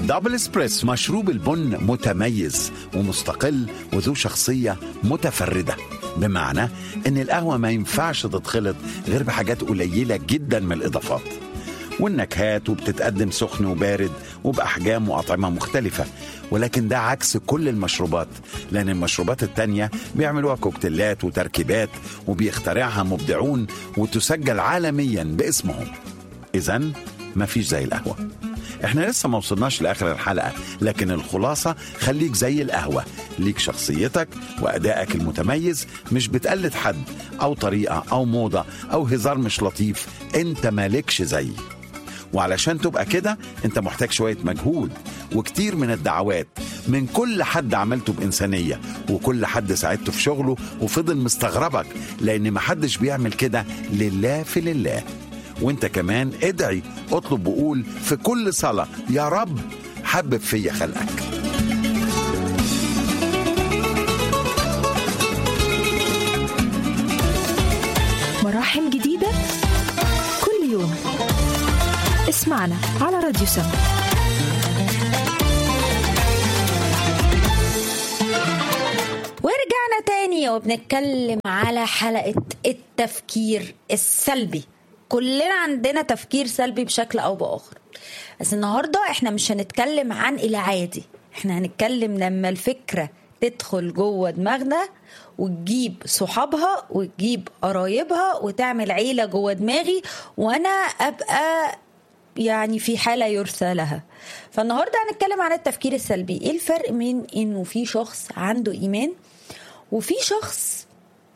دبل اسبريس مشروب البن متميز ومستقل وذو شخصية متفردة بمعنى ان القهوة ما ينفعش تتخلط غير بحاجات قليلة جدا من الاضافات والنكهات وبتتقدم سخن وبارد وبأحجام وأطعمة مختلفة ولكن ده عكس كل المشروبات لأن المشروبات التانية بيعملوها كوكتيلات وتركيبات وبيخترعها مبدعون وتسجل عالميا باسمهم إذا مفيش زي القهوة احنا لسه ما وصلناش لاخر الحلقه لكن الخلاصه خليك زي القهوه ليك شخصيتك وادائك المتميز مش بتقلد حد او طريقه او موضه او هزار مش لطيف انت مالكش زي وعلشان تبقى كده انت محتاج شويه مجهود وكتير من الدعوات من كل حد عملته بإنسانية وكل حد ساعدته في شغله وفضل مستغربك لأن محدش بيعمل كده لله في لله وانت كمان ادعي اطلب وقول في كل صلاة يا رب حبب فيا خلقك مراحم جديدة كل يوم اسمعنا على راديو سما ورجعنا تاني وبنتكلم على حلقة التفكير السلبي كلنا عندنا تفكير سلبي بشكل أو بآخر بس النهاردة احنا مش هنتكلم عن العادي احنا هنتكلم لما الفكرة تدخل جوه دماغنا وتجيب صحابها وتجيب قرايبها وتعمل عيلة جوه دماغي وانا ابقى يعني في حالة يرثى لها فالنهاردة هنتكلم عن التفكير السلبي ايه الفرق من انه في شخص عنده ايمان وفي شخص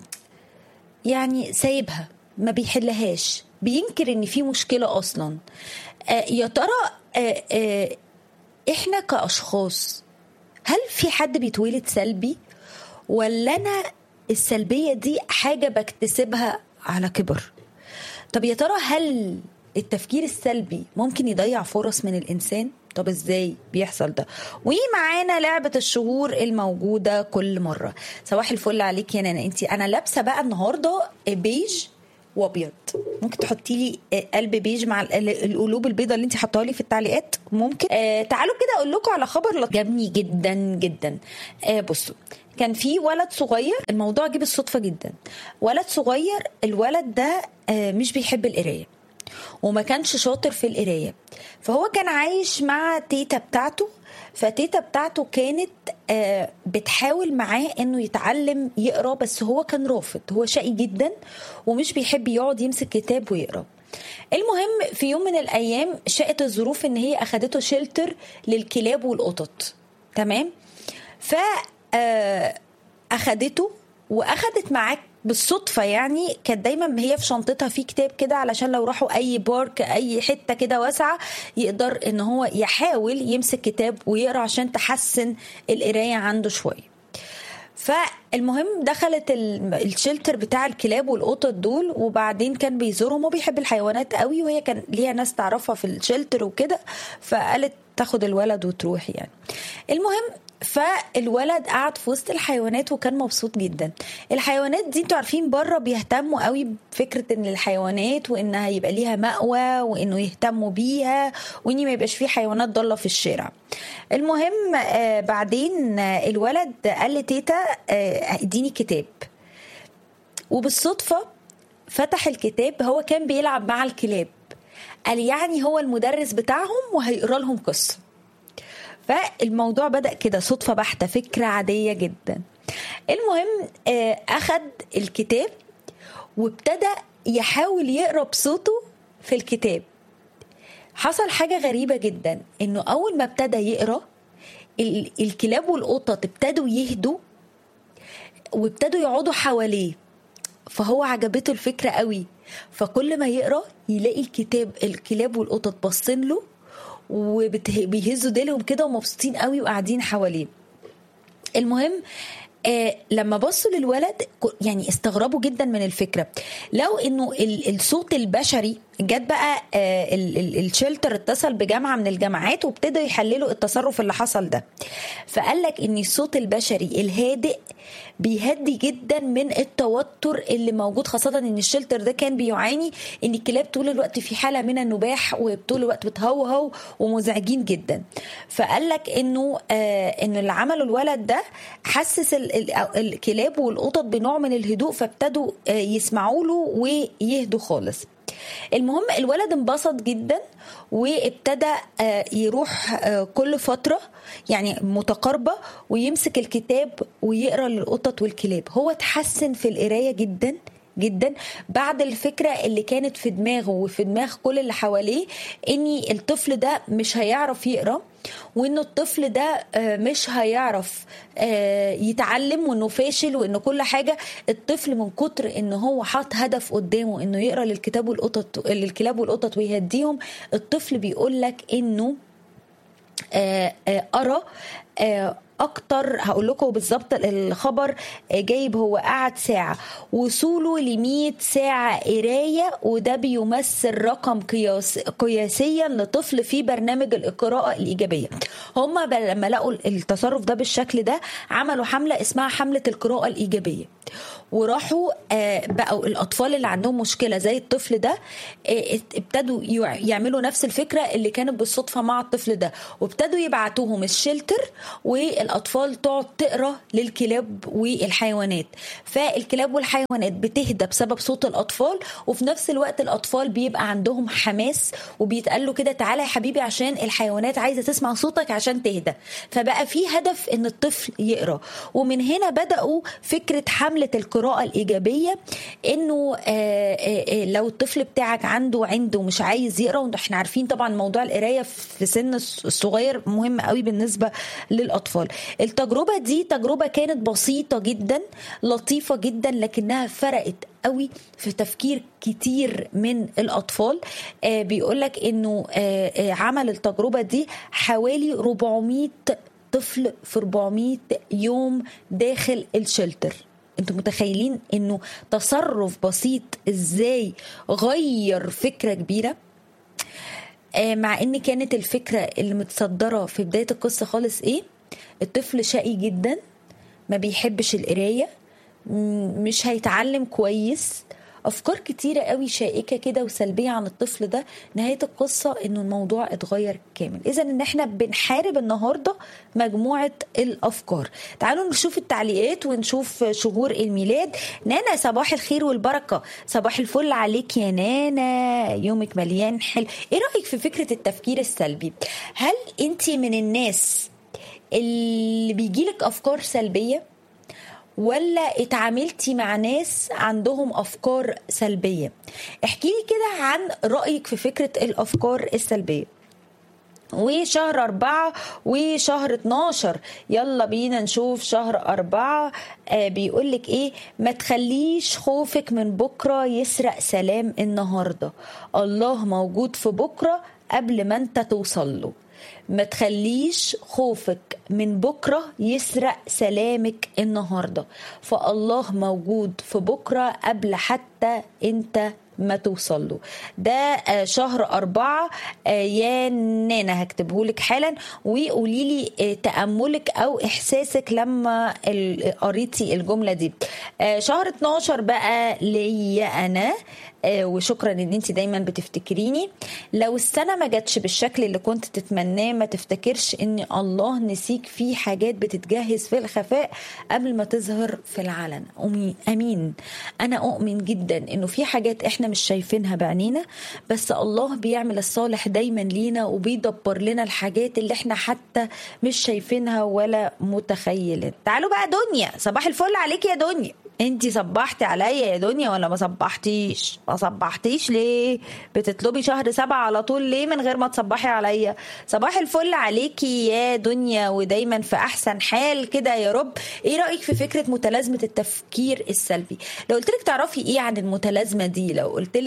يعني سايبها ما بيحلهاش بينكر ان في مشكلة اصلا آه يا ترى آه آه احنا كاشخاص هل في حد بيتولد سلبي ولا انا السلبية دي حاجة بكتسبها على كبر طب يا ترى هل التفكير السلبي ممكن يضيع فرص من الانسان طب ازاي بيحصل ده ومعانا لعبه الشهور الموجوده كل مره صباح الفل عليك يا نانا انت انا لابسه بقى النهارده بيج وابيض ممكن تحطي لي قلب بيج مع القلوب البيضاء اللي انت حطاها لي في التعليقات ممكن آه تعالوا كده اقول لكم على خبر لطيف جابني جدا جدا آه بصوا كان في ولد صغير الموضوع جه بالصدفه جدا ولد صغير الولد ده آه مش بيحب القرايه وما كانش شاطر في القرايه فهو كان عايش مع تيتا بتاعته فتيتا بتاعته كانت آه بتحاول معاه انه يتعلم يقرا بس هو كان رافض هو شقي جدا ومش بيحب يقعد يمسك كتاب ويقرا المهم في يوم من الايام شاءت الظروف ان هي اخدته شيلتر للكلاب والقطط تمام ف آه اخدته واخدت معاه بالصدفة يعني كانت دايما هي في شنطتها في كتاب كده علشان لو راحوا أي بارك أي حتة كده واسعة يقدر إن هو يحاول يمسك كتاب ويقرأ عشان تحسن القراية عنده شوية فالمهم دخلت الشلتر بتاع الكلاب والقطط دول وبعدين كان بيزورهم وبيحب الحيوانات قوي وهي كان ليها ناس تعرفها في الشلتر وكده فقالت تاخد الولد وتروح يعني المهم فالولد قعد في وسط الحيوانات وكان مبسوط جدا الحيوانات دي انتوا عارفين بره بيهتموا قوي بفكره ان الحيوانات وانها يبقى ليها مأوى وانه يهتموا بيها وان ما يبقاش في حيوانات ضاله في الشارع المهم آه بعدين آه الولد قال لتيتا آه اديني كتاب وبالصدفه فتح الكتاب هو كان بيلعب مع الكلاب قال يعني هو المدرس بتاعهم وهيقرا لهم قصه فالموضوع بدأ كده صدفة بحتة فكرة عادية جدا المهم أخد الكتاب وابتدى يحاول يقرا بصوته في الكتاب حصل حاجة غريبة جدا انه اول ما ابتدى يقرا الكلاب والقطط ابتدوا يهدوا وابتدوا يقعدوا حواليه فهو عجبته الفكرة قوي فكل ما يقرا يلاقي الكتاب الكلاب والقطط باصين له وبيهزوا ديلهم كده ومبسوطين قوي وقاعدين حواليه المهم آه لما بصوا للولد يعني استغربوا جدا من الفكره لو انه الصوت البشري جت بقى آه، ال- ال- الشلتر اتصل بجامعه من الجامعات وابتدوا يحللوا التصرف اللي حصل ده فقال لك ان الصوت البشري الهادئ بيهدي جدا من التوتر اللي موجود خاصه ان الشلتر ده كان بيعاني ان الكلاب طول الوقت في حاله من النباح وطول الوقت بتهوهو ومزعجين جدا فقال لك انه آه انه اللي عمله الولد ده حسس ال- ال- الكلاب والقطط بنوع من الهدوء فابتدوا آه يسمعوا له ويهدوا خالص المهم الولد انبسط جدا وابتدى آه، يروح آه، كل فترة يعني متقاربة ويمسك الكتاب ويقرا للقطط والكلاب هو اتحسن في القراية جدا جدا بعد الفكرة اللي كانت في دماغه وفي دماغ كل اللي حواليه ان الطفل ده مش هيعرف يقرا وانه الطفل ده آه، مش هيعرف آه، يتعلم وانه فاشل وانه كل حاجه الطفل من كتر ان هو حاط هدف قدامه انه يقرا للكتاب والقطط للكلاب والقطط ويهديهم الطفل بيقول لك انه آه، آه، ارى آه، اكتر هقول لكم بالظبط الخبر آه، جايب هو قعد ساعه وصوله ل 100 ساعه قرايه وده بيمثل رقم قياس قياسيا لطفل في برنامج القراءه الايجابيه هم ب- لما لقوا التصرف ده بالشكل ده عملوا حمله اسمها حمله القراءه الايجابيه وراحوا آه، بقوا الاطفال اللي عندهم مشكله زي الطفل ده آه، ابتدوا يع- يعملوا نفس الفكره اللي كانت بالصدفه مع الطفل ده وابتدوا يبعتوهم الشلتر والاطفال تقعد تقرا للكلاب والحيوانات فالكلاب والحيوانات بتهدى بسبب صوت الاطفال وفي نفس الوقت الاطفال بيبقى عندهم حماس وبيتقال له كده تعالى يا حبيبي عشان الحيوانات عايزه تسمع صوتك عشان تهدى فبقى في هدف ان الطفل يقرا ومن هنا بداوا فكره حمله القراءه الايجابيه انه آه، آه، آه، لو الطفل بتاعك عنده عنده ومش عايز يقرا واحنا عارفين طبعا موضوع القرايه في سن الصغير مهم قوي بالنسبه للاطفال التجربه دي تجربه كانت بسيطه جدا لطيفه جدا لكنها فرقت قوي في تفكير كتير من الاطفال آه بيقول لك انه آه آه عمل التجربه دي حوالي 400 طفل في 400 يوم داخل الشلتر انتوا متخيلين انه تصرف بسيط ازاي غير فكره كبيره آه، مع ان كانت الفكره اللي متصدره في بدايه القصه خالص ايه الطفل شقي جدا ما بيحبش القرايه م- مش هيتعلم كويس افكار كتيره قوي شائكه كده وسلبيه عن الطفل ده نهايه القصه انه الموضوع اتغير كامل اذا ان احنا بنحارب النهارده مجموعه الافكار تعالوا نشوف التعليقات ونشوف شهور الميلاد نانا صباح الخير والبركه صباح الفل عليك يا نانا يومك مليان حلو ايه رايك في فكره التفكير السلبي هل انت من الناس اللي بيجيلك افكار سلبيه ولا اتعاملتي مع ناس عندهم افكار سلبيه احكي لي كده عن رايك في فكره الافكار السلبيه وشهر أربعة وشهر 12 يلا بينا نشوف شهر أربعة آه بيقولك إيه ما تخليش خوفك من بكرة يسرق سلام النهاردة الله موجود في بكرة قبل ما أنت توصل له ما تخليش خوفك من بكرة يسرق سلامك النهاردة فالله موجود في بكرة قبل حتى انت ما توصل له ده آه، شهر أربعة آه، يا نانا هكتبه لك حالا وقولي لي آه، تأملك أو إحساسك لما ال- قريتي الجملة دي آه، شهر 12 بقى ليا أنا آه، وشكرا ان انت دايما بتفتكريني لو السنه ما جاتش بالشكل اللي كنت تتمناه ما تفتكرش ان الله نسيك في حاجات بتتجهز في الخفاء قبل ما تظهر في العلن أمي- امين انا اؤمن جدا انه في حاجات احنا مش شايفينها بعينينا بس الله بيعمل الصالح دايما لينا وبيدبر لنا الحاجات اللي احنا حتى مش شايفينها ولا متخيلين تعالوا بقى دنيا صباح الفل عليك يا دنيا انتي صبحتي عليا يا دنيا ولا ما صبحتيش ما صبحتيش ليه بتطلبي شهر سبعة على طول ليه من غير ما تصبحي عليا صباح الفل عليكي يا دنيا ودايما في احسن حال كده يا رب ايه رايك في فكره متلازمه التفكير السلبي لو قلت لك تعرفي ايه عن المتلازمه دي لو قلت لك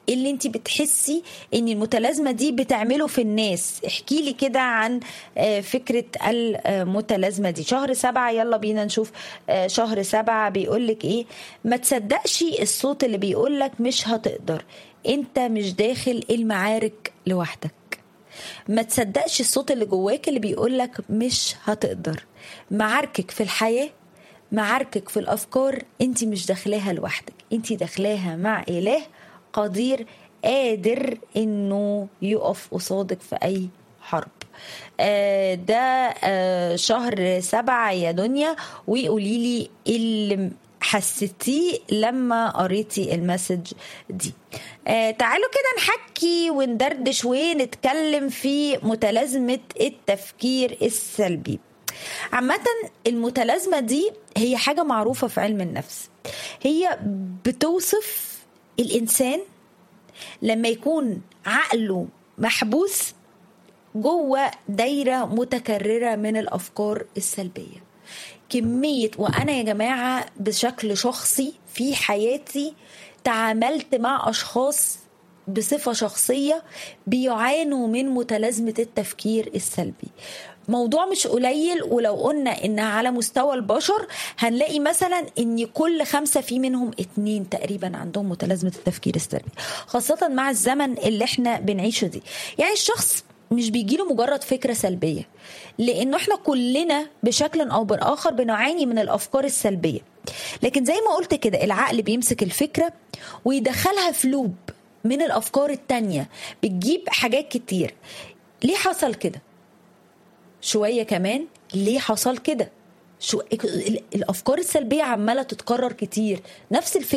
إيه اللي انت بتحسي ان المتلازمه دي بتعمله في الناس احكي لي كده عن آه، فكره المتلازمه دي شهر سبعة يلا بينا نشوف آه، شهر سبعة بيقولك ايه ما تصدقش الصوت اللي بيقولك مش هتقدر انت مش داخل المعارك لوحدك ما تصدقش الصوت اللي جواك اللي بيقولك مش هتقدر معاركك في الحياة معاركك في الأفكار انت مش داخلاها لوحدك انت داخلاها مع إله قدير قادر انه يقف قصادك في أي حرب آه، ده آه، شهر سبعة يا دنيا وقولي لي اللي حسيتيه لما قريتي المسج دي آه تعالوا كده نحكي وندردش ونتكلم في متلازمة التفكير السلبي عامة المتلازمة دي هي حاجة معروفة في علم النفس هي بتوصف الإنسان لما يكون عقله محبوس جوه دايرة متكررة من الأفكار السلبية كمية وأنا يا جماعة بشكل شخصي في حياتي تعاملت مع أشخاص بصفة شخصية بيعانوا من متلازمة التفكير السلبي موضوع مش قليل ولو قلنا انها على مستوى البشر هنلاقي مثلا ان كل خمسة في منهم اتنين تقريبا عندهم متلازمة التفكير السلبي خاصة مع الزمن اللي احنا بنعيشه دي يعني الشخص مش بيجيله مجرد فكرة سلبية لأنه احنا كلنا بشكل أو بآخر بنعاني من الأفكار السلبية لكن زي ما قلت كده العقل بيمسك الفكرة ويدخلها في لوب من الأفكار التانية بتجيب حاجات كتير ليه حصل كده شوية كمان ليه حصل كده شو الافكار السلبيه عماله تتكرر كتير نفس الفكره